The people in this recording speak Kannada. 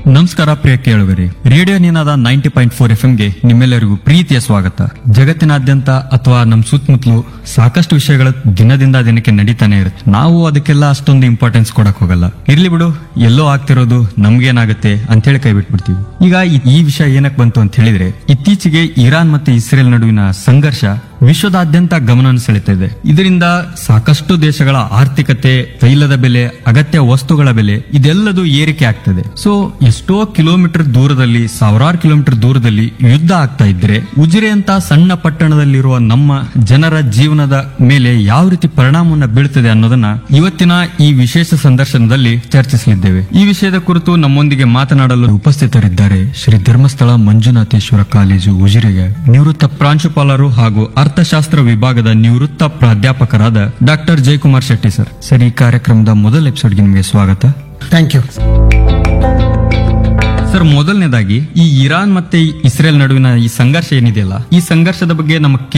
ನಮಸ್ಕಾರ ಪ್ರಿಯ ಕೇಳುಗರಿ radio Ninada ninety point four F ಗೆ ನಿಮ್ಮೆಲ್ಲರಿಗೂ ಪ್ರೀತಿಯ ಸ್ವಾಗತ ಜಗತ್ತಿನಾದ್ಯಂತ ಅಥವಾ ನಮ್ಮ ಸುತ್ತಮುತ್ತಲು ಸಾಕಷ್ಟು ವಿಷಯಗಳು ದಿನದಿಂದ ದಿನಕ್ಕೆ ನಡೀತಾನೆ ಇರುತ್ತೆ ನಾವು ಅದಕ್ಕೆಲ್ಲ ಅಷ್ಟೊಂದು ಇಂಪಾರ್ಟೆನ್ಸ್ ಕೊಡಕ್ ಹೋಗಲ್ಲ ಇರ್ಲಿ ಬಿಡು ಎಲ್ಲೋ ಆಗ್ತಿರೋದು ನಮ್ಗೇನಾಗುತ್ತೆ ಅಂತ ಹೇಳಿ ಕೈ ಬಿಟ್ಬಿಡ್ತೀವಿ ಈಗ ಈ- ಈ ವಿಷಯ ಏನಕ್ ಬಂತು ಅಂತ ಹೇಳಿದ್ರೆ ಇತ್ತೀಚೆಗೆ ಇರಾನ್ ಮತ್ತೆ ಇಸ್ರೇಲ್ ನಡುವಿನ ಸಂಘರ್ಷ ವಿಶ್ವದಾದ್ಯಂತ ಗಮನವನ್ನು ಸೆಳೀತಾ ಇದೆ ಇದರಿಂದ ಸಾಕಷ್ಟು ದೇಶಗಳ ಆರ್ಥಿಕತೆ ತೈಲದ ಬೆಲೆ ಅಗತ್ಯ ವಸ್ತುಗಳ ಬೆಲೆ ಇದೆಲ್ಲದೂ ಏರಿಕೆ ಆಗ್ತದೆ ಸೊ ಎಷ್ಟೋ ಕಿಲೋಮೀಟರ್ ದೂರದಲ್ಲಿ ಸಾವಿರಾರು ಕಿಲೋಮೀಟರ್ ದೂರದಲ್ಲಿ ಯುದ್ಧ ಆಗ್ತಾ ಇದ್ರೆ ಉಜಿರೆ ಅಂತ ಸಣ್ಣ ಪಟ್ಟಣದಲ್ಲಿರುವ ನಮ್ಮ ಜನರ ಜೀವನದ ಮೇಲೆ ಯಾವ ರೀತಿ ಪರಿಣಾಮವನ್ನ ಬೀಳ್ತದೆ ಅನ್ನೋದನ್ನ ಇವತ್ತಿನ ಈ ವಿಶೇಷ ಸಂದರ್ಶನದಲ್ಲಿ ಚರ್ಚಿಸಲಿದ್ದೇವೆ ಈ ವಿಷಯದ ಕುರಿತು ನಮ್ಮೊಂದಿಗೆ ಮಾತನಾಡಲು ಉಪಸ್ಥಿತರಿದ್ದಾರೆ ಶ್ರೀ ಧರ್ಮಸ್ಥಳ ಮಂಜುನಾಥೇಶ್ವರ ಕಾಲೇಜು ಉಜಿರೆಗೆ ನಿವೃತ್ತ ಪ್ರಾಂಶುಪಾಲರು ಹಾಗೂ ಅರ್ಥಶಾಸ್ತ್ರ ವಿಭಾಗದ ನಿವೃತ್ತ ಪ್ರಾಧ್ಯಾಪಕರಾದ doctor Jayakumar Shetty sir sir ಈ ಕಾರ್ಯಕ್ರಮದ ಮೊದಲ ಎಪಿಸೋಡ್ಗೆ ನಿಮಗೆ ಸ್ವಾಗತ ಥ್ಯಾಂಕ್ ಯು ಸರ್ ಮೊದಲನೇದಾಗಿ ಈ ಇರಾನ್ ಮತ್ತೆ ಈ ಇಸ್ರೇಲ್ ನಡುವಿನ ಈ ಸಂಘರ್ಷ ಏನಿದೆಯಲ್ಲ ಈ ಸಂಘರ್ಷದ ಬಗ್ಗೆ ನಮ್ಮ